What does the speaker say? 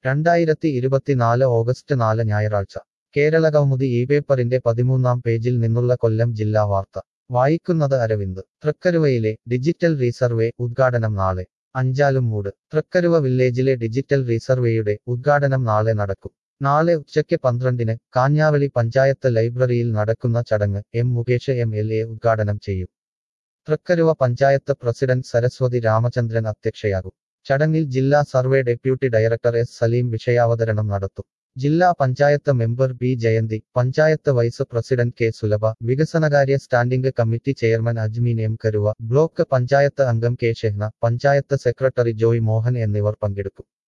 രണ്ടായിരത്തി ഇരുപത്തിനാല് ഓഗസ്റ്റ് നാല് ഞായറാഴ്ച കേരള കൗമുദി ഈ പേപ്പറിന്റെ പതിമൂന്നാം പേജിൽ നിന്നുള്ള കൊല്ലം ജില്ലാ വാർത്ത വായിക്കുന്നത് അരവിന്ദ് തൃക്കരുവയിലെ ഡിജിറ്റൽ റീസർവേ ഉദ്ഘാടനം നാളെ അഞ്ചാലും മൂട് തൃക്കരുവ വില്ലേജിലെ ഡിജിറ്റൽ റീസർവേയുടെ ഉദ്ഘാടനം നാളെ നടക്കും നാളെ ഉച്ചയ്ക്ക് പന്ത്രണ്ടിന് കാഞ്ഞാവളി പഞ്ചായത്ത് ലൈബ്രറിയിൽ നടക്കുന്ന ചടങ്ങ് M Mukesh M L A ഉദ്ഘാടനം ചെയ്യും തൃക്കരുവ പഞ്ചായത്ത് പ്രസിഡന്റ് സരസ്വതി രാമചന്ദ്രൻ അധ്യക്ഷയാകും ചടങ്ങിൽ ജില്ലാ survey deputy director S Saleem വിഷയാവതരണം നടത്തും ജില്ലാ panchayat member B Jayanthi panchayat vice president K Sulabha വികസനകാര്യ standing committee chairman Ajmeen M Karuva block panchayat അംഗം കെ ഷെഹ്ന പഞ്ചായത്ത് സെക്രട്ടറി ജോയ് മോഹൻ എന്നിവർ പങ്കെടുക്കും